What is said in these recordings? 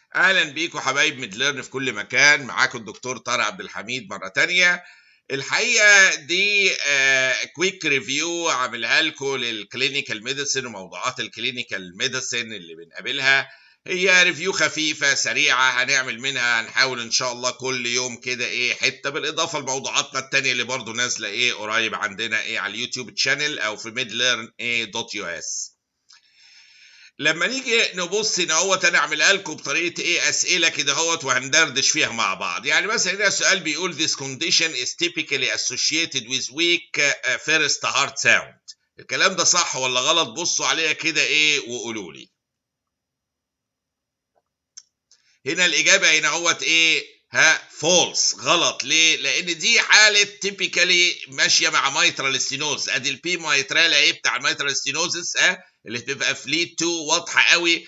اهلا بيكم حبايب ميدليرن في كل مكان معاكم الدكتور طارق عبد الحميد مره تانية الحقيقه دي كويك ريفيو عاملها لكم للكلينيكال ميديسن وموضوعات الكلينيكال ميديسن اللي بنقابلها هي ريفيو خفيفة سريعة هنعمل منها هنحاول إن شاء الله كل يوم كده إيه حتة بالإضافة لموضوعاتنا التانية اللي برضو نازلة إيه قريب عندنا إيه على اليوتيوب تشانل أو في ميدليرن إيه دوت يو إس. لما نيجي نبص هنا اهوت انا اعملها لكم بطريقه ايه اسئله كده اهوت وهندردش فيها مع بعض يعني مثلا هنا سؤال بيقول this condition is typically associated with weak first heart sound الكلام ده صح ولا غلط بصوا عليها كده ايه وقولوا لي هنا الاجابه هنا اهوت ايه ها فولس غلط ليه لان دي حاله تيبيكالي ماشيه مع مايترال ستينوز ادي البي مايترال اهي بتاع المايترال ستينوزس ها اللي بتبقى فليت 2 واضحه قوي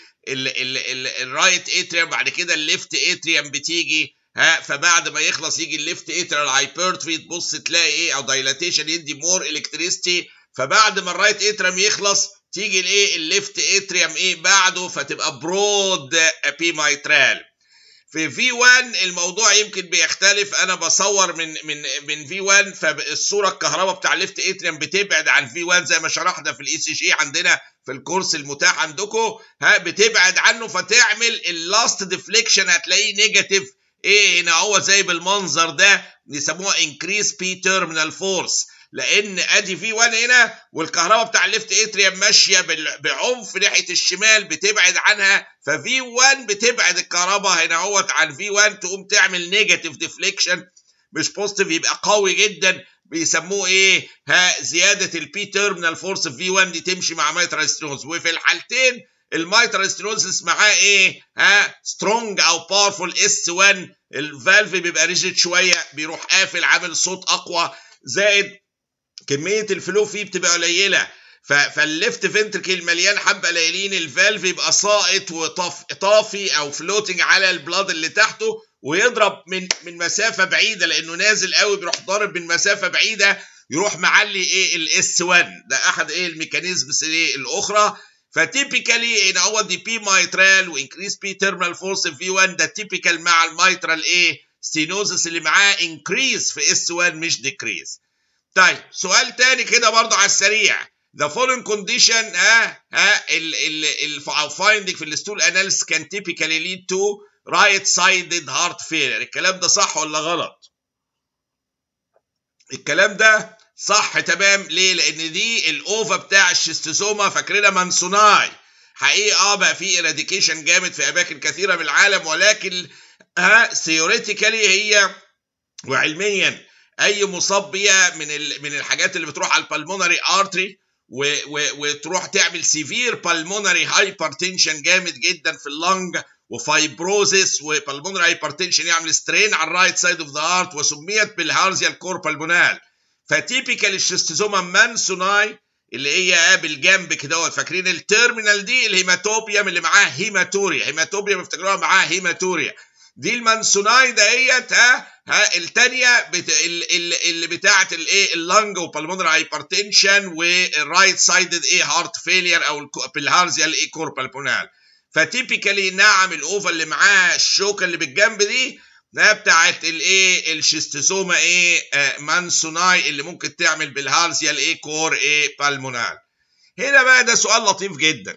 الرايت اتريوم بعد كده الليفت اتريوم بتيجي ها فبعد ما يخلص يجي الليفت اتريال هايبرتروفي تبص تلاقي ايه او دايلاتيشن يدي مور الكتريستي فبعد ما الرايت اتريوم يخلص تيجي الايه الليفت اتريوم ايه بعده فتبقى برود بي مايترال في في 1 الموضوع يمكن بيختلف انا بصور من من من في 1 فالصوره الكهرباء بتاع الليفت اتريم بتبعد عن في 1 زي ما شرحنا في الاي سي جي عندنا في الكورس المتاح عندكم ها بتبعد عنه فتعمل اللاست ديفليكشن هتلاقيه نيجاتيف ايه هنا هو زي بالمنظر ده يسموها انكريس بي تيرمينال فورس لان ادي في 1 هنا والكهرباء بتاع الليفت اتريم ماشيه بعنف ناحيه الشمال بتبعد عنها ففي 1 بتبعد الكهرباء هنا اهوت عن في 1 تقوم تعمل نيجاتيف ديفليكشن مش بوزيتيف يبقى قوي جدا بيسموه ايه ها زياده البي تيرمينال فورس في في 1 دي تمشي مع مايترال ستينوز وفي الحالتين المايترال ستينوزس معاه ايه ها سترونج او باورفول اس 1 الفالف بيبقى ريجيد شويه بيروح قافل عامل صوت اقوى زائد كميه الفلو فيه بتبقى قليله فالليفت فنتركل مليان حبه قليلين الفالف يبقى ساقط وطافي او فلوتنج على البلاد اللي تحته ويضرب من من مسافه بعيده لانه نازل قوي بيروح ضارب من مسافه بعيده يروح معلي ايه الاس 1 ده احد ايه الميكانيزمز ايه الاخرى فتيبيكالي ان هو دي بي مايترال وانكريس بي تيرمينال فورس في 1 ده تيبيكال مع المايترال ايه ستينوزس اللي معاه انكريز في اس 1 مش ديكريز طيب سؤال تاني كده برضه على السريع the following condition ها ها ال ال ال finding في الستول analysis can typically lead to right sided heart failure الكلام ده صح ولا غلط؟ الكلام ده صح تمام ليه؟ لأن دي الأوفا بتاع الشيستوزوما فاكرينها مانسوناي حقيقة اه بقى في ايراديكيشن جامد في أماكن كثيرة من العالم ولكن ها ثيوريتيكالي هي وعلميا اي مصاب بيها من من الحاجات اللي بتروح على البلمونري ارتري وتروح تعمل سيفير بالمونري هايبرتنشن جامد جدا في اللنج وفايبروزيس وبالمونري هايبرتنشن يعمل سترين على الرايت سايد اوف ذا هارت وسميت بالهارزيا الكور بالمونال فتيبيكال الشيستوزوما مانسوناي اللي هي بالجنب كده فاكرين التيرمينال دي الهيماتوبيوم اللي معاه هيماتوريا هيماتوبيوم افتكروها معاه هيماتوريا دي المانسوناي دهيت ها ها الثانيه بت... اللي بتاعه الايه اللنج وبالمونري هايبرتنشن والرايت سايدد ايه هارت فيلير او بالهارزيا الايه كوربالبونال فتيبيكالي نعم الاوفا اللي معاه الشوكه اللي بالجنب دي ده بتاعت الايه الشيستوسوما ايه آه مانسوناي اللي ممكن تعمل بالهارزيا الايه كور ايه بالمونال هنا بقى ده سؤال لطيف جدا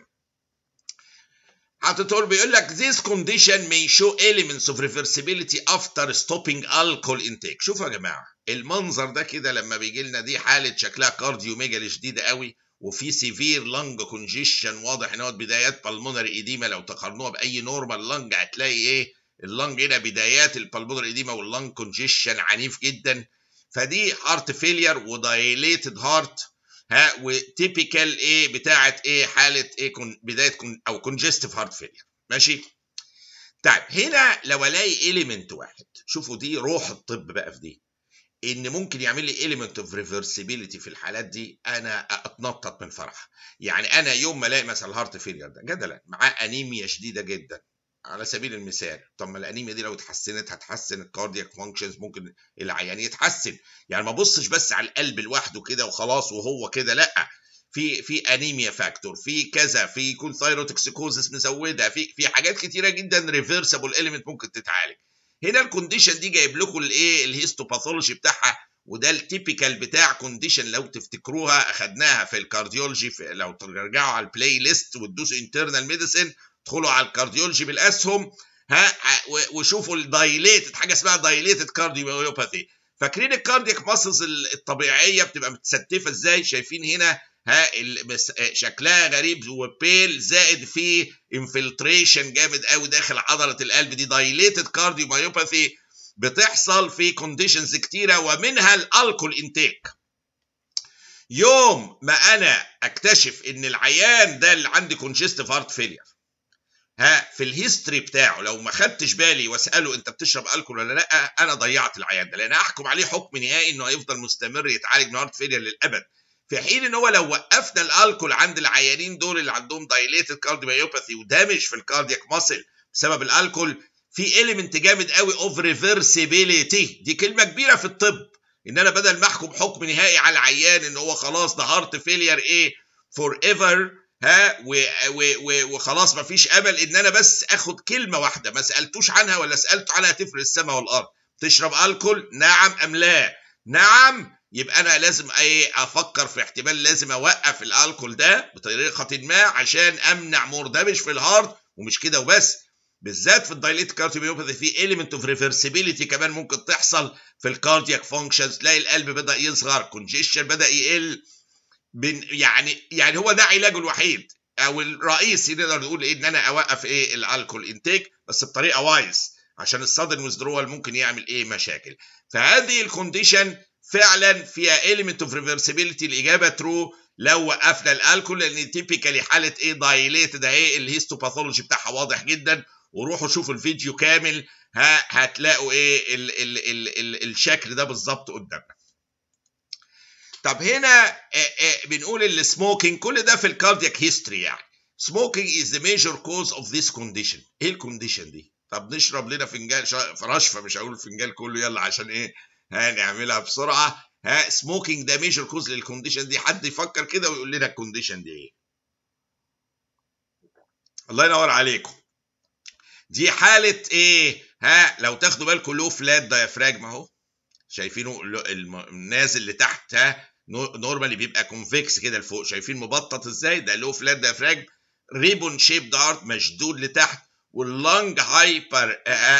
هتقول بيقول لك this condition may show elements of reversibility after stopping alcohol intake شوفوا يا جماعه المنظر ده كده لما بيجي لنا دي حاله شكلها كارديو ميجالي شديده قوي وفي سيفير لانج كونجيشن واضح ان هو بدايات بالمونري ايديما لو تقارنوها باي نورمال لانج هتلاقي ايه اللانج هنا بدايات البالمونري ايديما واللانج كونجيشن عنيف جدا فدي هارت فيلير ودايليتد هارت ها وتيبيكال ايه بتاعه ايه حاله ايه كون بدايه كون او كونجستيف هارت فيلير ماشي طيب هنا لو الاقي اليمنت واحد شوفوا دي روح الطب بقى في دي ان ممكن يعمل لي element اوف ريفرسيبيليتي في الحالات دي انا اتنطط من فرح يعني انا يوم ما الاقي مثلا الهارت فيلير ده جدلا معاه انيميا شديده جدا على سبيل المثال طب ما الانيميا دي لو اتحسنت هتحسن الكاردياك فانكشنز ممكن العيان يتحسن يعني ما بصش بس على القلب لوحده كده وخلاص وهو كده لا في في انيميا فاكتور في كذا في يكون ثايروتوكسيكوزس مزوده في في حاجات كتيره جدا ريفرسبل اليمنت ممكن تتعالج هنا الكونديشن دي جايب لكم الايه الهيستوباثولوجي بتاعها وده التيبيكال بتاع كونديشن لو تفتكروها اخدناها في الكارديولوجي في لو ترجعوا على البلاي ليست وتدوسوا انترنال ميديسن ادخلوا على الكارديولوجي بالاسهم ها وشوفوا الدايليتد حاجه اسمها دايليتد كارديوميوباثي فاكرين الكاردياك ماسلز الطبيعيه بتبقى متستفه ازاي شايفين هنا ها شكلها غريب وبيل زائد في انفلتريشن جامد قوي داخل عضله القلب دي دايليتد كارديوميوباثي بتحصل في كونديشنز كتيره ومنها الالكول انتيك يوم ما انا اكتشف ان العيان ده اللي عندي كونجستيف هارت فيلير ها في الهيستوري بتاعه لو ما خدتش بالي واساله انت بتشرب الكول ولا لا انا ضيعت العيان ده لان احكم عليه حكم نهائي انه هيفضل مستمر يتعالج من هارت فيلير للابد في حين ان هو لو وقفنا الالكول عند العيانين دول اللي عندهم دايليتد كارديوميوباثي ودامج في الكاردياك ماسل بسبب الالكول في اليمنت جامد قوي اوف ريفرسيبيليتي دي كلمه كبيره في الطب ان انا بدل ما احكم حكم نهائي على العيان ان هو خلاص ده هارت فيلير ايه فور ايفر ها و و و وخلاص ما فيش امل ان انا بس اخد كلمه واحده ما سالتوش عنها ولا سالت عنها تفرق السماء والارض تشرب الكول نعم ام لا نعم يبقى انا لازم ايه افكر في احتمال لازم اوقف الالكول ده بطريقه ما عشان امنع مور دامج في الهارت ومش كده وبس بالذات في الدايليت كارديوميوباثي في اليمنت اوف ريفرسيبيليتي كمان ممكن تحصل في الكاردياك فانكشنز تلاقي القلب بدا يصغر كونجيشن بدا يقل يعني يعني هو ده علاجه الوحيد او الرئيسي نقدر نقول ايه ان انا اوقف ايه الالكول انتيك بس بطريقه وايز عشان السادن ويزدرول ممكن يعمل ايه مشاكل فهذه الكونديشن فعلا فيها element اوف ريفرسيبيليتي الاجابه ترو لو وقفنا الالكول لان تيبيكالي حاله ايه دايليتد اهي الهيستوباثولوجي بتاعها واضح جدا وروحوا شوفوا الفيديو كامل ها هتلاقوا ايه ال ال ال ال الشكل ده بالظبط قدامنا طب هنا آآ آآ بنقول السموكينج كل ده في الكاردياك هيستوري يعني smoking is the major cause of this condition ايه الكونديشن دي طب نشرب لنا فنجان رشفه مش هقول الفنجان كله يلا عشان ايه هنعملها بسرعه ها سموكينج ده ميجر كوز للكونديشن دي حد يفكر كده ويقول لنا الكونديشن دي ايه الله ينور عليكم دي حاله ايه ها لو تاخدوا بالكم لو فلات دايفراجما اهو شايفينه النازل اللي تحت ها نورمالي بيبقى كونفكس كده لفوق شايفين مبطط ازاي ده لو فلات دايفراجم ريبون شيب دارت مشدود لتحت واللنج هايبر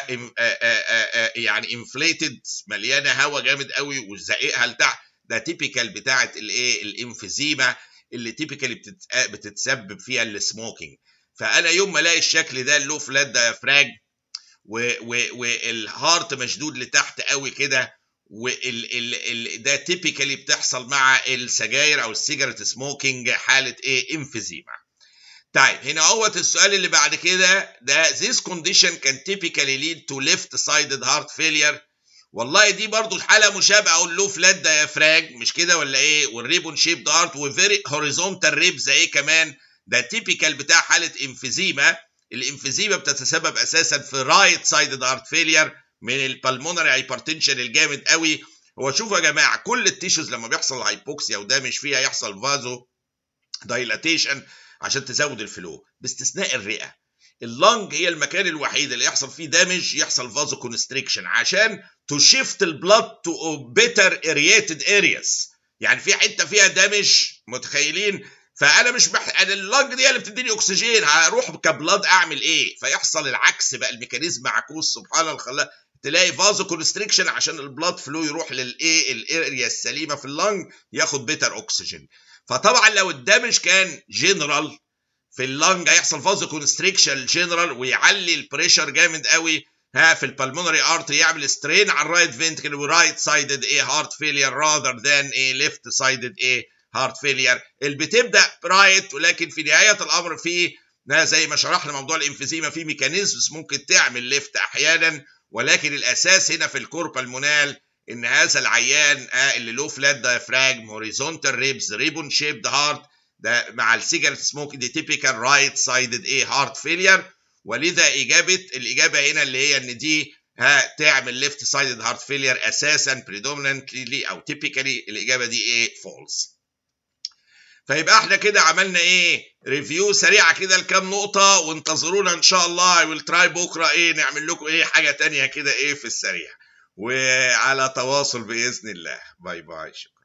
يعني انفليتد مليانه هواء جامد قوي وزقيقها لتحت ده تيبيكال بتاعه الايه الانفيزيما اللي تيبيكالي بتتسبب فيها السموكينج فانا يوم ما الاقي الشكل ده اللو فلات دايفراج والهارت مشدود لتحت قوي كده وال ال ال ده تيبيكالي بتحصل مع السجاير او السيجارت سموكينج حاله ايه انفيزيما طيب هنا اهوت السؤال اللي بعد كده ده this condition can typically lead to left sided heart failure والله دي برضو حاله مشابهه اللو فلات دايفراج مش كده ولا ايه والريبون شيب دارت وفيري هوريزونتال ريبز ايه كمان ده تيبيكال بتاع حاله انفيزيما الانفيزيما بتتسبب اساسا في رايت سايدد هارت فيلير من البلمونري هايبرتنشن الجامد قوي هو شوفوا يا جماعه كل التيشوز لما بيحصل هايبوكسيا وده مش فيها يحصل فازو دايلاتيشن عشان تزود الفلو باستثناء الرئه اللنج هي المكان الوحيد اللي يحصل فيه دامج يحصل فازو كونستريكشن عشان تو شيفت البلاد تو بيتر ارياتد ارياس يعني في حته فيها دامج متخيلين فانا مش بح... انا اللنج دي اللي بتديني اكسجين هروح كبلاد اعمل ايه فيحصل العكس بقى الميكانيزم معكوس سبحان الخلاق تلاقي فازو كونستريكشن عشان البلاد فلو يروح للايه الاريا السليمه في اللنج ياخد بيتر اكسجين فطبعا لو الدمج كان جنرال في اللنج هيحصل فازو كونستريكشن جنرال ويعلي البريشر جامد قوي ها في البلمونري ارتري يعمل سترين على الرايت فينتكل ورايت سايدد ايه هارت فيلير راذر ذان ايه ليفت سايدد ايه هارت فيلير اللي بتبدا رايت ولكن في نهايه الامر في زي ما شرحنا موضوع الانفيزيما في ميكانيزمز ممكن تعمل ليفت احيانا ولكن الاساس هنا في الكوربا المونال ان هذا العيان اللي له فلات دايفراجم هوريزونتال ريبز ريبون شيبد هارت ده مع السيجارت سموك دي تيبيكال رايت سايدد ايه هارت فيلير ولذا اجابه الاجابه هنا اللي هي ان دي ها تعمل ليفت سايدد هارت فيلير اساسا بريدوميننتلي او تيبيكالي الاجابه دي ايه فولس فيبقى احنا كده عملنا ايه ريفيو سريعه كده لكام نقطه وانتظرونا ان شاء الله اي ويل تراي بكره ايه نعمل لكم ايه حاجه تانية كده ايه في السريع وعلى تواصل باذن الله باي باي شكرا